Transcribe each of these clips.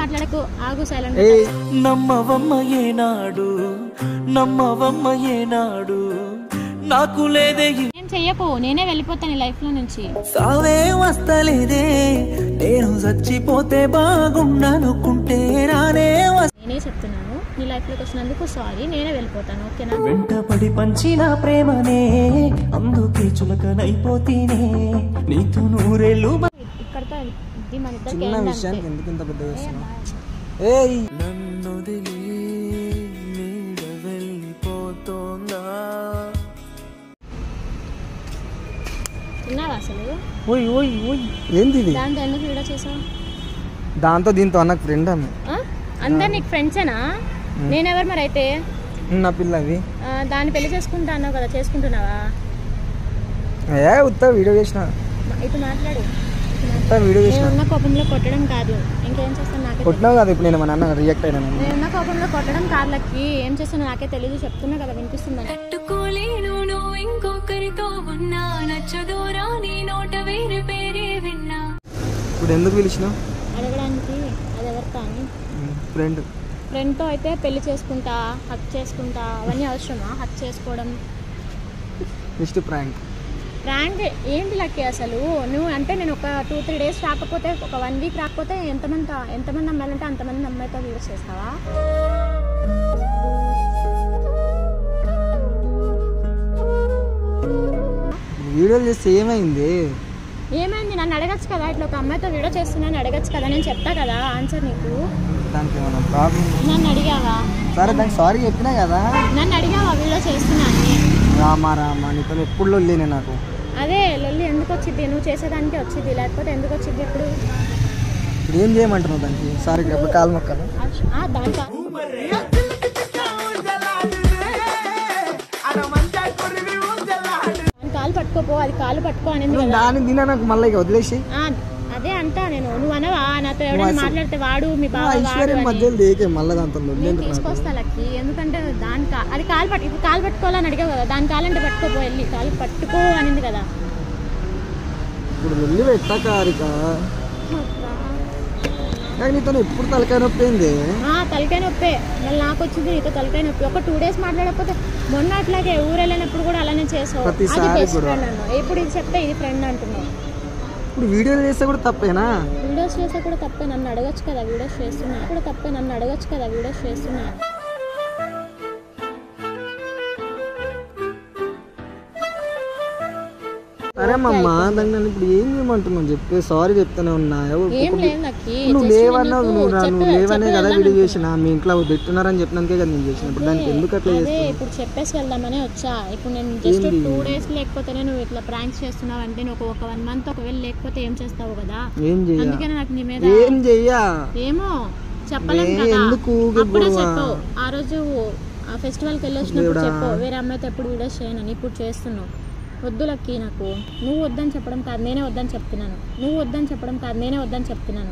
మాట్లాడకు ఆగు సైలెంట్ ఏయ్ నమ్మవమ్మ ఏనాడు నమ్మవమ్మ ఏనాడు నాకు లేదే ఈ- ఏం చెయ్యకు నేనే వెళ్ళిపోతాను ఈ లైఫ్ లో నుంచి సావే వస్తలేదే నేను చచ్చిపోతే బాగుండనుకుంటే రానే వస్త నేనే చెప్తున్నాను నీ లైఫ్ లోకి వచ్చినందుకు సారీ నేనే వెళ్ళిపోతాను ఓకేనా వెంటపడి పంచిన ప్రేమనే అందుకే చులకనైపోతీనే నీతో నూరేళ్ళు బ- ఇక్కడతో ఇది మన ఇద్దరికి చిన్న ఏంటంటే విషయానికి ఎందుకు ఇంత పెద్ద చేస్తున్నావు ఏయ్ నన్ను వదిలి నీడ వెళ్ళిపోతోందా తిన్నావా అసలు ఓయ్ ఓయ్ ఓయ్ ఏంది ఇది దాంతో ఎందుకు వీడియో చేసావు దాంతో దీంతో అన్నకు ఫ్రెండ్ ఆమె ఆ? అందరు నీకు ఫ్రెండ్సేనా నేనెవరు మరి అయితే నా పిల్లవి ఆ, దాన్ని పెళ్లి చేసుకుంటా అన్నావు కదా చేసుకుంటున్నావా ఏ ఉత్తా వీడియో చేసిన మ- ఇటు మాట్లాడు ఉత్తా వీడియో చేసిన నేనున్న కోపంలో కొట్టడం కాదు ఇంకేం చేస్తాను నాకే కొట్టినావు కదా ఇప్పుడు నేను మా నాన్న రియాక్ట్ అయినా నేను నేనున్న కోపంలో కొట్టడం కాదు లక్కి ఏం చేస్తానో నాకే తెలియదు చెప్తున్నా కదా వినిపిస్తుందని తట్టుకోలేను నువ్వు ఇంకొకరితో ఉన్నా నచ్చదూరా నీ నోట వేరే పేరే విన్నా ఇప్పుడు ఎందుకు పిలిచినావు అడగడానికి అది ఎవరితో అని ఫ్రెండ్ ఫ్రెండ్తో అయితే పెళ్లి చేసుకుంటా హక్ చేసుకుంటా అవన్నీ అవసరమా హక్ చేసుకోవడం నెక్స్ట్ ప్రాంక్ ప్రాంక్ ఏంటి లక్కి అసలు నువ్వు అంటే నేను ఒక టూ త్రీ డేస్ రాకపోతే ఒక వన్ వీక్ రాకపోతే ఎంతమంది ఎంతమంది అమ్మాయిలంటే అంతమంది అమ్మాయితో వీడియో చేస్తావా వీడియోలు చేస్తే ఏమైంది ఏమైంది నన్ను అడగచ్చు కదా ఇట్లా ఒక అమ్మాయితో వీడియో చేస్తున్నాను అడగచ్చు కదా నేను చెప్తా కదా ఆన్సర్ నీకు దానికి ఏమైనా ప్రాబ్లం నన్ను అడిగావా సరే దానికి సారీ చెప్పినా కదా నన్ను అడిగావా వీడియో చేస్తున్నాను రామా రామా నీతో ఎప్పుడు లొల్లేనే నాకు అదే లొల్లి ఎందుకు వచ్చింది నువ్వు చేసేదానికి వచ్చింది లేకపోతే ఎందుకు వచ్చింది ఇప్పుడు ఇప్పుడు ఏం చేయమంటున్నావు దానికి సారీ ఎప్పుడు కాలు మొక్కలు ఆ, దానికా దాని కాలు పట్టుకోపో అది కాలు పట్టుకో అనేది కదా దాని దీని నాకు మళ్ళీ ఇక వదిలేసి ఆ, అదే అంటా నేను నువ్వు అనవా నాతో ఎవరైనా మాట్లాడితే వాడు మీ బావ వాడు ఐశ్వర్యం అని. మధ్యలో దేకే మళ్ళీ దాంతో లొల్లి నేను ఎందుకు నాకు? తీసుకొస్తా లక్కి ఎందుకంటే దాని కా అది కాలు పట్టు ఇప్పుడు కాలు పట్టుకోవాలని అడిగావు కదా దాని కాలంటే పట్టుకోపో వెళ్ళి కాలు పట్టుకో అనింది కదా ఇప్పుడు లొల్లి పెట్టాక హారిక నాకు నీతో ఎప్పుడు తలకాయ నొప్పి ఏంది ఆ, తలకాయ నొప్పే మళ్ళీ నాకు వచ్చింది నీతో తలకాయ నొప్పి ఒక టూ డేస్ మాట్లాడకపోతే మొన్న అట్లాగే ఊరు వెళ్ళినప్పుడు కూడా అలానే చేసావు అది ప్రతిసారి బెస్ట్ కూడా. ఫ్రెండ్ అన్నావు ఇప్పుడు ఇది చెప్తే ఇది ఫ్రెండ్ అంటున్నావు ఇప్పుడు వీడియోలు చేస్తే కూడా తప్పేనా వీడియోస్ చేస్తే కూడా తప్పే నన్ను అడగచ్చు కదా వీడియోస్ చేస్తున్నా కూడా తప్పే నన్ను అడగచ్చు కదా వీడియోస్ చేస్తున్నా సరే మమ్మ దాన్ని నన్ను ఇప్పుడు ఏం చేయమంటున్నావు చెప్పి సారీ చెప్తానే ఉన్నా ఎవరు- ఏం ఒక- లేదు నాకు నువ్వు just లేవన్నావు నీకు నువ్వు రా- చెప్పే- నువ్వు లేవనే చెప్పే కదా వెళ్దాం వీడియో అనుకున్నా. చేసిన మీ ఇంట్లో పెట్టున్నారని చెప్పినాకే కదా నేను చేసిన ఇప్పుడు దానికి ఎందుకు అట్లా అదే చేస్తావు ఇప్పుడు చెప్పేసి వెళ్దామనే వచ్చా ఇప్పుడు నేను జస్ట్ ఏంది? టూ డేస్ లేకపోతేనే నువ్వు ఇట్లా ప్రాంక్స్ చేస్తున్నావు అంటే నువ్వు ఒక వన్ మంత్ ఒకవేళ లేకపోతే ఏం చేస్తావు కదా ఏం చెయ్య అందుకనే నాకు నీ మీద ఏం చెయ్యా ఏమో చెప్పలేను ఏ, కదా ఎందుకు ఊరికే అప్పుడే గొడవ? చెప్పు ఆ రోజు ఆ ఫెస్టివల్కి వెళ్ళి వచ్చినప్పుడు దేవుడా. చెప్పు వేరే అమ్మాయితో ఎప్పుడు వీడియోస్ చేయనని ఇప్పుడు చేస్తున్నావు వద్దు లక్కి నాకు నువ్వు వద్దని చెప్పడం కాదు నేనే వద్దని చెప్తున్నాను నువ్వు వద్దని చెప్పడం కాదు నేనే వద్దని చెప్తున్నాను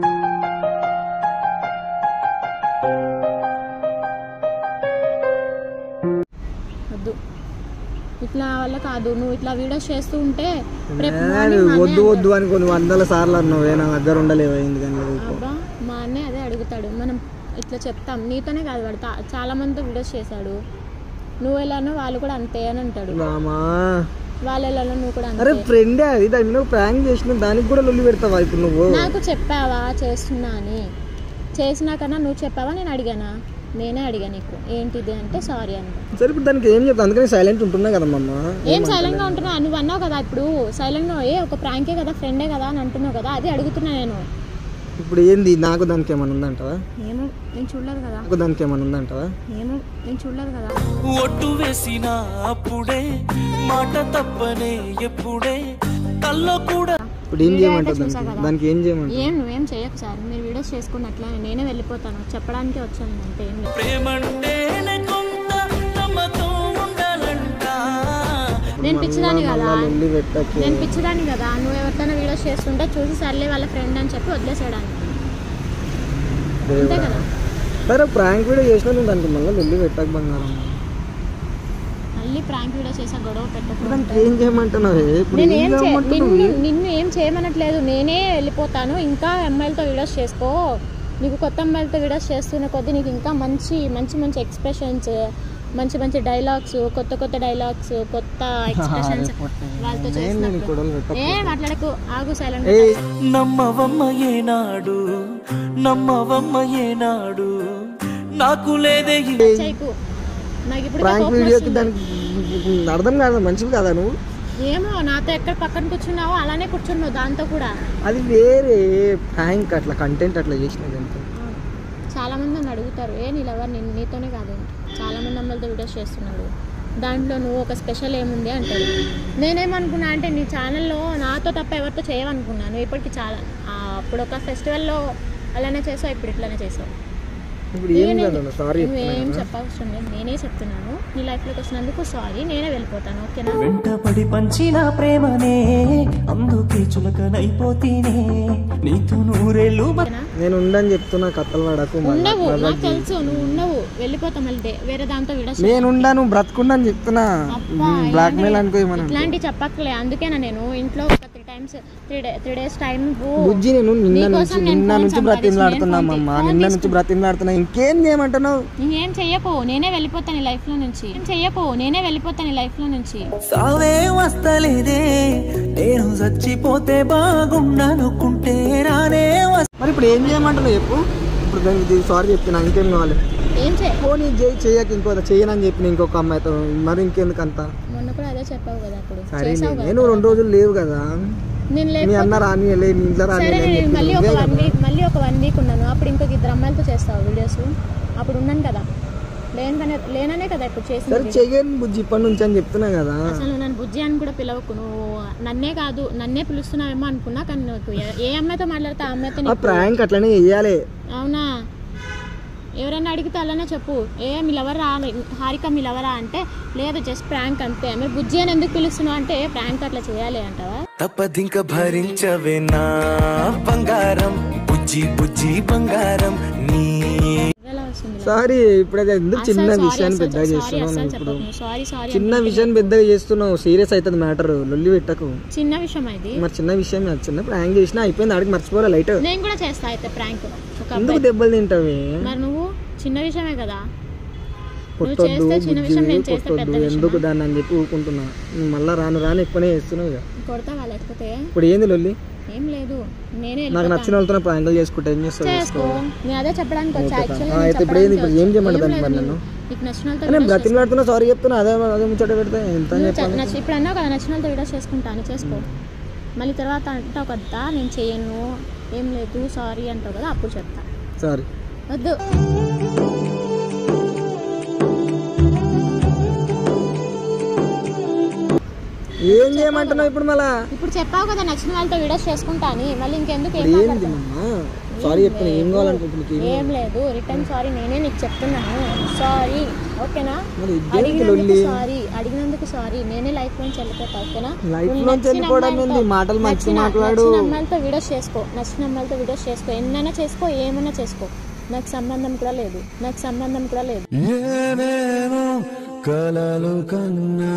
వద్దు ఇట్లా వల్ల కాదు నువ్వు ఇట్లా వీడియోస్ చేస్తూ ఉంటే రేపు ఏ, మార్నింగ్ మా వద్దు అన్నయ్య వద్దు అని కొన్ని వందల సార్లు అన్నావు నా దగ్గర ఉండలేవు ఎందుకని లేదు అబ్బా మా అన్నయ్య అదే అడుగుతాడు మనం ఇట్లా చెప్తాం నీతోనే కాదు వాడు తా- చాలా మందితో వీడియోస్ చేశాడు నువ్వు ఎలానో వాళ్ళు కూడా అంతే అని అంటాడు రామా వాళ్ళు ఎలానో నువ్వు కూడా అరే అంతే ఫ్రెండే అది దాని మీద ప్రాంక్ చేసిన దానికి కూడా లొల్లి పెడతావా ఇప్పుడు నువ్వు నాకు చెప్పావా చేస్తున్నా అని చేసినాకన్నా నువ్వు చెప్పావా నేను అడిగానా నేనే అడిగా నీకు ఏంటిది అంటే సారీ అంట సరే ఇప్పుడు దానికి ఏం చెప్తా అందుకని సైలెంట్ ఉంటున్నా కదమ్మా ఏం సైలెంట్ గా ఉంటున్నావు నువ్వు అన్నావు కదా ఇప్పుడు సైలెంట్ గా ఏ ఒక ప్రాంకే కదా ఫ్రెండే కదా అని అంటున్నావు కదా అది అడుగుతున్నా నేను ఇప్పుడు ఏంది నాకు దానికి ఏమైనా ఉందంటావా ఏమో నేను చూడలేదు కదా నాకు దానికి ఏమైనా ఉందంటావా ఏమో నేను చూడలేదు కదా ఒట్టు వేసిన అప్పుడే మాట తప్పనే ఎప్పుడే కల్లో కూడా ఇప్పుడు ఏం వీడియో అయితే చేయమంటావు చూసా దానికి కదా. దానికి ఏం చేయమంటావు ఏం నువ్వేం చేయకు సార్ మీరు వీడియోస్ చేసుకున్నట్లే నేనే వెళ్ళిపోతాను చెప్పడానికి వచ్చాను నేను అంతే ఏం లేదు ప్రేమంటేనే కొంత నమ్మకం ఉండాలంట నేను పిచ్చిదాన్ని కదా లొల్లి పెట్టకే నేను పిచ్చిదాన్ని కదా నువ్వు ఎవరితోనో వీడియోస్ చేస్తుంటే చూసి సర్లే వాళ్ళ ఫ్రెండ్ అని చెప్పి వదిలేసేయడానికి అంతే దేవుడా. కదా సరే ప్రాంక్ వీడియో చేసినా నువ్వు దానికి మళ్ళీ లొల్లి పెట్టక బంగారం మళ్ళీ ప్రాంక్ వీడియో చేసా గొడవ ఇప్పుడు పెట్టకు దానికి ఏం చేయమంటున్నావు ఇప్పుడు నేను ఏం ఏం చే- చేయమంటున్నావు నిన్ను నిన్ను ఏం చేయమనట్లేదు నేనే వెళ్ళిపోతాను ఇంకా అమ్మాయిలతో వీడియోస్ చేసుకో నీకు కొత్త అమ్మాయిలతో వీడియోస్ చేస్తున్న కొద్దీ నీకు ఇంకా మంచి మంచి మంచి ఎక్స్ప్రెషన్స్ మంచి మంచి డైలాగ్స్ కొత్త కొత్త డైలాగ్స్ కొత్త ఎక్స్ప్రెషన్స్ వాళ్ళతో నేను నేను చేసినప్పుడు గొడవలు పెట్టకు. ఏ మాట్లాడకు ఆగు సైలెంట్ ఏయ్ నమ్మవమ్మ ఏనాడు నమ్మవమ్మ ఏనాడు నాకు లేదే ఈ చేయకు నాకు ఇప్పుడు ప్రాంక్ కోపం వీడియోకి వస్తుంది. దానికి అర్థం కాదు మంచిది కదా నువ్వు ఏమో నాతో ఎక్కడ పక్కన కూర్చున్నావో అలానే కూర్చున్నావు దాంతో కూడా అది వేరే ప్రాంక్ అట్లా కంటెంట్ అట్లా చేసినది అంతే చాలా మంది నన్ను అడుగుతారు ఏ నీళ్ళెవరు నేను నీతోనే కాదు చాలా మంది అమ్మాయిలతో వీడియోస్ చేస్తున్నాడు దాంట్లో నువ్వు ఒక స్పెషల్ ఏముంది అంటాడు నేనేమనుకున్నా అంటే నీ ఛానల్లో నాతో తప్ప ఎవరితో చేయవనుకున్నా నువ్వు ఇప్పటికి చాలా ఆ, అప్పుడు ఒక ఫెస్టివల్లో అలానే చేసావు ఇప్పుడు ఇట్లానే చేసావు ఇప్పుడు ఏం కాదు సారీ నువ్వేం చెప్పవసరం లేదు నేనే చెప్తున్నాను నీ లైఫ్లోకి వచ్చినందుకు సారీ నేనే వెళ్ళిపోతాను ఓకేనా వెంటపడి పంచిన ప్రేమనే అందుకే చులకనైపోతీనే నీతో నూరేళ్ళు బ- ఓకేనా నేను ఉండని చెప్తున్నా కథలు పడకు మళ్ళా. ఉండవు మళ్ళా నాకు తెలుసు నువ్వు ఉండవు వెళ్ళిపోతావు మళ్ళీ డే- వేరే దాంతో వీడియోస్ నేను ఉండను బ్రతుకుండని చెప్తున్నా అబ్బా, బ్లాక్ మెయిల్ ఇలాంటివి- అనుకో ఏమన్నా ఇట్లాంటి చెప్పక్కలే అందుకేనా నేను ఇంట్లో ఒక three times three day three days time బుజ్జి నేను నిన్న నుంచి నీకోసం నేను నిన్న ఫోన్ నుంచి సంపాదించి బ్రతిమలాడుతున్నా నేను ఫోన్ అమ్మా తీ- నిన్న ఫోన్ నుంచి బ్రతిమలాడుతున్నా ఇంకేం చేయమంటున్నావు నేనేం చెయ్యకు నేనే వెళ్ళిపోతాను ఈ లైఫ్ లో నుంచి ఏం చెయ్యకు నేనే వెళ్ళిపోతాను ఈ లైఫ్ లో నుంచి సావే వస్తలేదే నేను చచ్చిపోతే బాగుండనుకుంటే రానే వస్త మరి ఇప్పుడు ఏం చేయమంటున్నావు చెప్పు ఇప్పుడు దానికి సారీ చెప్తున్నా ఇంకేం కావాలి ఏం చెయ్య ఫోన్ చేయి చేయక ఇంకో చేయనని చెప్పిన ఇంకొక అమ్మాయితో మరి ఇంకెందుకు అంత మొన్న కూడా అదే చెప్పావు కదా అప్పుడు సరే చేసావు కదా నేను రెండు రోజులు లేవు కదా నేను మీ లేకపోతే అన్న రాని మీ ఇంట్లో రాని సరే నేను మళ్ళీ ఒక వన్ వీక్ మళ్ళీ ఒక వన్ వీక్ ఉన్నాను అప్పుడు ఇంకొక ఇద్దరు అమ్మాయిలతో చేస్తావు వీడియోస్ అప్పుడు ఉన్నాను కదా లేననే లేననే కదా ఇప్పుడు సరే చేసింది చెయ్యను బుజ్జి ఇప్పటి నుంచి అని చెప్తున్నా కదా అసలు నువ్వు నన్ను బుజ్జి అని కూడా పిలవకు నువ్వు నన్నే కాదు నన్నే పిలుస్తున్నావేమో అనుకున్నా కానీ నువ్వు ఏ- ఏ అమ్మాయితో మాట్లాడితే ఆ అమ్మాయితో ఆ నీకు ప్రాంక్ అట్లనే చెయ్యాలి అవునా ఎవరైనా అడిగితే అలానే చెప్పు ఏ మీ లవరా హారిక మీ లవరా అంటే లేదు జస్ట్ ప్రాంక్ అంతే మరి బుజ్జి అని ఎందుకు పిలుస్తున్నావు అంటే ప్రాంక్ అట్లా చేయాలి అంటావా తప్పదింక భరించవే నా బంగారం బుజ్జి బుజ్జి బంగారం నీ ఎలా వస్తుంది సారీ ఇప్పుడైతే ఎందుకు చిన్న విషయాన్ని పెద్దగా చేస్తున్నావు నువ్వు ఇప్పుడు సారీ సారీ చిన్న విషయాన్ని పెద్దగా చేస్తున్నావు సీరియస్ అవుతుంది మ్యాటర్ లొల్లి పెట్టకు చిన్న విషయం ఇది మరి చిన్న విషయం కాదు. చిన్న ప్రాంక్ చేసినా అయిపోయింది ఆడికి మర్చిపోలే లైట్ నేను కూడా చేస్తా అయితే ప్రాంక్ ఒక ఎందుకు అబ్బాయి దెబ్బలు తింటావి మరి నువ్వు చిన్న విషయమే కదా కొట్టొద్దు చేస్తే చిన్న విషయం, బుజ్జి నేను చేస్తే కొట్టొద్దు పెద్ద ఎందుకు దాన్ని అని చెప్పి ఊరుకుంటున్నా నువ్వు మళ్ళా రాను రాను ఎక్కువనే చేస్తున్నావు ఇక కొడతావా లేకపోతే ఇప్పుడు ఏంది లొల్లి ఏం లేదు నేనే నాకు వెళ్ళిపోతా. నచ్చిన వాళ్ళతో ప్రాంకులు చేసుకుంటా ఏం చేస్తావు చేసుకో నేను అదే చెప్పడానికి వచ్చా ఓకే. యాక్చువల్లీ ఆ, నేను అయితే ఇప్పుడు ఏంది? ఇప్పుడు ఏం చెప్పడానికి చేయమంటావు వచ్చా. దానికి మరి ఏం నన్ను? లేదు. నీకు నచ్చిన వాళ్ళతో నేను వీడియోస్ బ్రతిమలాడుతున్నా సారీ చెప్తున్నా అదే అదే ముచ్చట పెడితే ఎంత అని నువ్వు చ- చెప్పాలి నచ్చి- ఇప్పుడు అన్నావు కదా నచ్చిన వాళ్ళతో వీడియోస్ చేసుకుంటాను చేసుకో మళ్ళీ తర్వాత అంటావు కదా నేను చేయను ఏం లేదు సారీ అంటావు కదా అప్పుడు చెప్తా సారీ వద్దు ఏం చేయమంటున్నావు ఇప్పుడు మళ్ళా ఇప్పుడు చెప్పావు కదా నచ్చిన వాళ్ళతో వీడియోస్ చేసుకుంటా అని మళ్ళీ ఇంకెందుకు ఏం ఇప్పుడు ఏంది మాట్లాడుతున్నావు? అమ్మా సారీ చెప్తున్నా ఏం కావాలంటే ఇప్పుడు నీకు ఏం- ఏం లేదు రిటర్న్ సారీ నేనే నీకు చెప్తున్నాను సారీ ఓకేనా మరి ఇదేంటి అడిగినందుకు లొల్లి సారీ అడిగినందుకు సారీ నేనే లైఫ్ నుంచి వెళ్ళిపోతా ఓకేనా Life నువ్వు నుంచి నచ్చిన వెళ్ళిపోవడం అమ్మాయిలతో- ఏంది? మాటలు మంచిగా నచ్చిన- మాట్లాడు. నచ్చిన అమ్మాయిలతో వీడియోస్ చేసుకో నచ్చిన అమ్మాయిలతో వీడియోస్ చేసుకో ఎన్నైనా చేసుకో ఏమైనా చేసుకో నాకు సంబంధం కూడా లేదు నాకు సంబంధం కూడా లేదు ఏవేవో కలలు కన్నా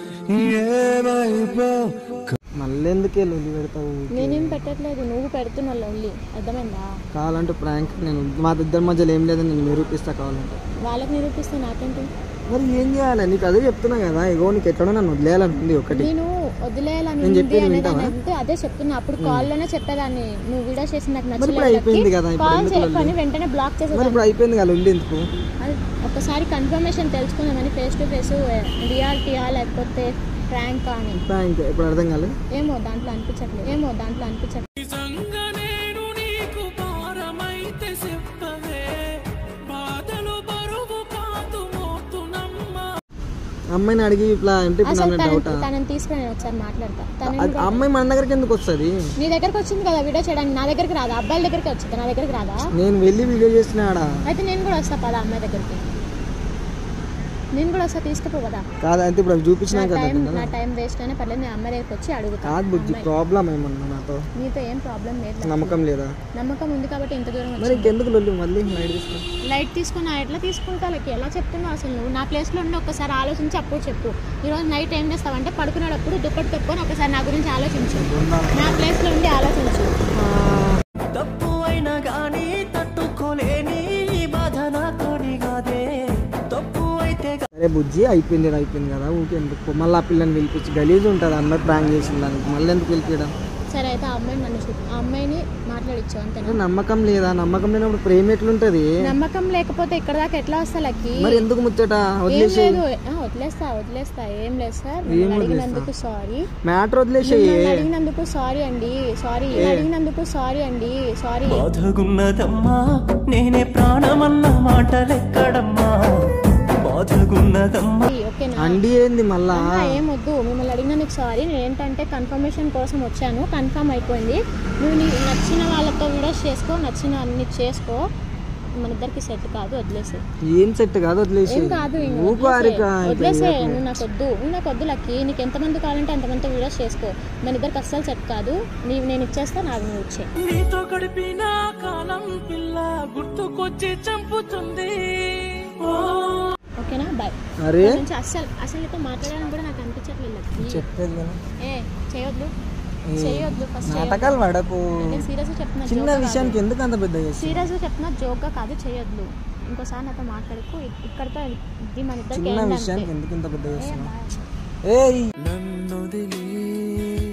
ఏవైపో మళ్ళీ ఎందుకే లొల్లి పెడతావు నేనేం పెట్టట్లేదు నువ్వు పెడుతున్నావు లొల్లి అర్థమైందా కావాలంటే ప్రాంక్ నేను మా ఇద్దరి మధ్యలో ఏం లేదని నేను నిరూపిస్తా కావాలంటే వాళ్ళకి నిరూపిస్తే నాకేంటి మరి ఏం చేయాలి నీకు అదే చెప్తున్నా కదా ఇగో నీకు ఎక్కడో నన్ను వదిలేయాలనుకుంది ఒకటి నేను వదిలేయాలని నేను ఉంది చెప్పేది అనేది వింటావా? అంటే అదే చెప్తున్నా అప్పుడు కాల్ లోనే చెప్పేదాన్ని నువ్వు వీడియో చేసి నాకు మరి ఇప్పుడు అయిపోయింది కదా, నచ్చలేదు ఇప్పుడు కాల్ ఎందుకు చేయకొని వెంటనే బ్లాక్ మరి చేసేదాన్ని ఇప్పుడు అయిపోయింది కదా లొల్లి ఎందుకు అది ఒకసారి కన్ఫర్మేషన్ తెలుసుకుందామని ఫేస్ టు ఫేస్ రియాలిటీయా లేకపోతే ప్రాంక్ అని ప్రాంక్ ఇప్పుడు అర్థం కాలేదు ఏమో దాంట్లో అనిపించట్లేదు ఏమో దాంట్లో అనిపించట్లేదు నిజంగా నేను నీకు భారమైతే చెప్పవే బాధలు బరువు కాదు మోతునమ్మా అమ్మాయిని అడిగి ఇట్లా అంటే ఇప్పుడు అసలు నన్ను డౌట్ తనని తనని తీసుకుని నేను ఒకసారి మాట్లాడతా తనని కూడా- అమ్మాయి మన దగ్గరికి ఎందుకు వస్తుంది నీ దగ్గరకు వచ్చింది కదా వీడియో చేయడానికి నా దగ్గరికి రాదా అబ్బాయిల దగ్గరికి వచ్చింది నా దగ్గరికి రాదా నేను వెళ్ళి వీడియో చేసిన ఆడ అయితే నేను కూడా వస్తా పదా అమ్మాయి దగ్గరికి నేను కూడా వస్తా తీసుకుపో కదా కాదు అయితే ఇప్పుడు అవి నా చూపించినా కదా టైం నేను. నా టైం వేస్ట్ అయినా పర్లేదు నేను అమ్మాయి దగ్గరికి వచ్చి అడుగుతా కాదు బుజ్జి ప్రాబ్లం ఏమన్నా నాతో నీతో ఏం ప్రాబ్లం లేదు నమ్మకం లేదా నమ్మకం ఉంది కాబట్టి ఇంత దూరం మరి వచ్చి ఇంకెందుకు లొల్లి మళ్ళీ లైట్ తీసుకో లైట్ తీసుకున్నా ఎట్లా తీసుకుంటా లైక్ ఎలా చెప్తున్నావు అసలు నువ్వు నా ప్లేస్లో ఉండి ఒకసారి ఆలోచించి అప్పుడు చెప్పు ఈరోజు నైట్ ఏం చేస్తావంటే పడుకునేటప్పుడు దుప్పటి కప్పుకొని ఒకసారి నా గురించి ఆలోచించు నా ప్లేస్లో ఉండి ఆలోచించు తప్పు అయినా గానీ తట్టుకో రే బుజ్జి అయిపోయింది ఇది అయిపోయింది కదా ఊకే ఎందుకు మళ్ళీ ఆ పిల్లని పిలిపించి గలీజ్ ఉంటుంది అమ్మాయి ప్రాంక్ చేసిన దానికి మళ్ళీ ఎందుకు పిలిపించడం సరే అయితే ఆ అమ్మాయిని నన్ను చూ ఆ అమ్మాయిని మాట్లాడిచ్చు అంతేనా నమ్మకం లేదా నమ్మకం లేనప్పుడు ప్రేమ ఎట్లుంటది నమ్మకం లేకపోతే ఇక్కడ దాకా ఎట్లా వస్తా లక్కి మరి ఎందుకు ముచ్చట ఏం వదిలేసి లేదు ఆ, వదిలేస్తా వదిలేస్తా ఏం లేదు సార్ మిమ్మల్ని అడిగినందుకు సారీ మ్యాటర్ వదిలేసేయి మిమ్మల్ని అడిగినందుకు సారీ అండి సారీ అడిగినందుకు సారీ అండి సారీ బాధగున్నదమ్మా నేనే ప్రాణమన్న మాటలెక్కడమ్మా బాధగున్నదమ్మా ఓకేనా అండి ఏంది మళ్ళా అన్నా, ఏం వద్దు మిమ్మల్ని అడిగినందుకు సారీ నేను ఏంటంటే కన్ఫర్మేషన్ కోసం వచ్చాను కన్ఫర్మ్ అయిపోయింది నువ్వు నీ నచ్చిన వాళ్ళతో వీడియోస్ చేసుకో నచ్చిన అన్ని చేసుకో మన ఇద్దరికి సెట్ కాదు వదిలేసి ఏం సెట్ కాదు వదిలేసి ఏం కాదు ఇంక ఊకు వదిలేసేయ్. ఆరిక వదిలేసేయ్. నువ్వు నాకు వద్దు నువ్వు నాకు వద్దు లక్కి నీకు ఎంతమంది కావాలంటే అంతమందితో వీడియోస్ చేసుకో మన ఇద్దరికి అస్సలు సెట్ కాదు నీవు నేను ఇచ్చేస్తా నాకు నువ్వు ఇచ్చే నీతో గడిపిన కాలం పిల్ల గుర్తుకొచ్చి చంపుతుంది ఓ ఓకేనా బాయ్ అరే నుంచి అస్సలు అసలు నీతో మాట్లాడాలని కూడా నాకు అనిపించట్లేదు లక్కి చెప్పేది కదా ఏ చేయొద్దు ఏ, చేయొద్దు ఫస్ట్ నాటకాలు పడకు నేను సీరియస్గా చెప్తున్నా చిన్న joke గా విషయానికి ఎందుకు అంత పెద్ద చేస్తావు? సీరియస్గా చెప్తున్నా జోక్గా కాదు చేయొద్దు ఇంకోసారి నాతో మాట్లాడుకు ఇక్కడితో ఇది మన ఇద్దరికి చిన్న end విషయానికి అంతే. ఎందుకు ఇంత పెద్ద ఏ, చేస్తున్నావు bye. ఏయ్ నన్నొదిలి